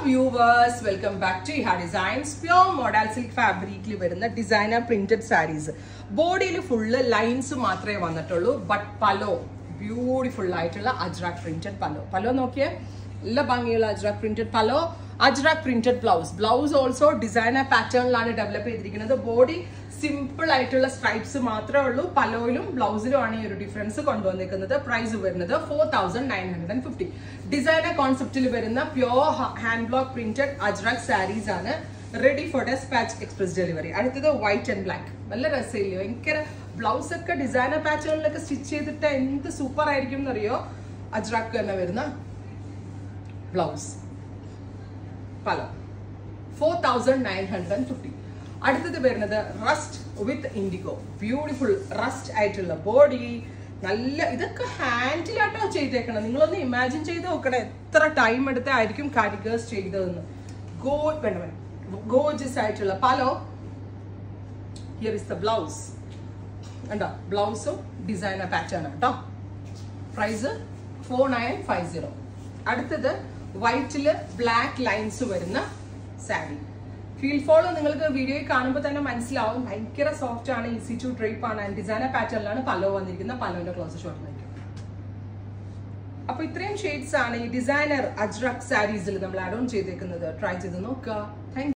viewers welcome back to Iha designs pure model silk ഫാബ്രിക്കിൽ വരുന്ന designer printed saris ബോഡിയിൽ full lines മാത്രമേ വന്നിട്ടുള്ളൂ ബട്ട് പലോ ബ്യൂട്ടിഫുൾ ആയിട്ടുള്ള അജ്രാക് പ്രിന്റഡ് പലോ പലോ നോക്കിയേ നല്ല ഭംഗിയുള്ള അജ്രാക് പ്രിന്റഡ് പലോ Ajrak printed blouse blouse also designer പാറ്റേണിലാണ് ഡെവലപ്പ് ചെയ്തിരിക്കുന്നത് ബോഡി സിമ്പിൾ ആയിട്ടുള്ള സ്ട്രൈപ്സ് മാത്രമേ ഉള്ളൂ പലോയിലും ബ്ലൗസിലും ആണ് ഈ ഒരു ഡിഫറൻസ് കൊണ്ടുവന്നിരിക്കുന്നത് പ്രൈസ് വരുന്നത് four thousand nine hundred and fifty designer കോൺസെപ്റ്റിൽ വരുന്ന pure hand block printed Ajrak saris ആണ് ready for despatch express delivery അടുത്തത് വൈറ്റ് ആൻഡ് ബ്ലാക്ക് നല്ല രസമില്ലയോ ഭയങ്കര ബ്ലൗസ് ഒക്കെ ഡിസൈനർ പാറ്റേണിലൊക്കെ സ്റ്റിച്ച് ചെയ്തിട്ട് എന്ത് സൂപ്പർ ആയിരിക്കും എന്നറിയോ അജ്രാക്ക് തന്നെ വരുന്ന ബ്ലൗസ് പല four thousand nine hundred and fifty അടുത്തത് വരുന്നത് rust with indigo beautiful rust ആയിട്ടുള്ള ബോഡി നല്ല ഇതൊക്കെ ഹാൻഡിലാട്ടോ ചെയ്തേക്കണം നിങ്ങളൊന്ന് ഇമാജിൻ ചെയ്ത് നോക്കണേ എത്ര ടൈം എടുത്തായിരിക്കും കാരിഗേഴ്സ് ചെയ്തതെന്ന് ഗോ വേണ്ട വേണ്ട ഗോജസ് ആയിട്ടുള്ള പലോ ഹിയർ ഇസ് ദ ബ്ലൗസ് കണ്ടോ ബ്ലൗസും ഡിസൈനർ പാറ്റേൺ കേട്ടോ price four nine five zero അടുത്തത് വൈറ്റില് ബ്ലാക്ക് ലൈൻസ് വരുന്ന സാരി ഫീൽ ഫോളോ നിങ്ങൾക്ക് വീഡിയോയിൽ കാണുമ്പോൾ തന്നെ മനസ്സിലാവും ഭയങ്കര സോഫ്റ്റ് ആണ് ഈസി ടു ഡ്രൈപ്പ് ആണ് ഡിസൈനർ പാറ്റേണിലാണ് പലോ വന്നിരിക്കുന്നത് പലോന്റെ ക്ലോസ് ഷോട്ട് നയിക്കും അപ്പൊ ഇത്രയും ഷെയ്ഡ്സ് ആണ് ഈ ഡിസൈനർ അജ്രക് സാരീസിൽ നമ്മൾ ആഡ് ഓൺ ചെയ്തേക്കുന്നത് ട്രൈ ചെയ്ത് നോക്കുക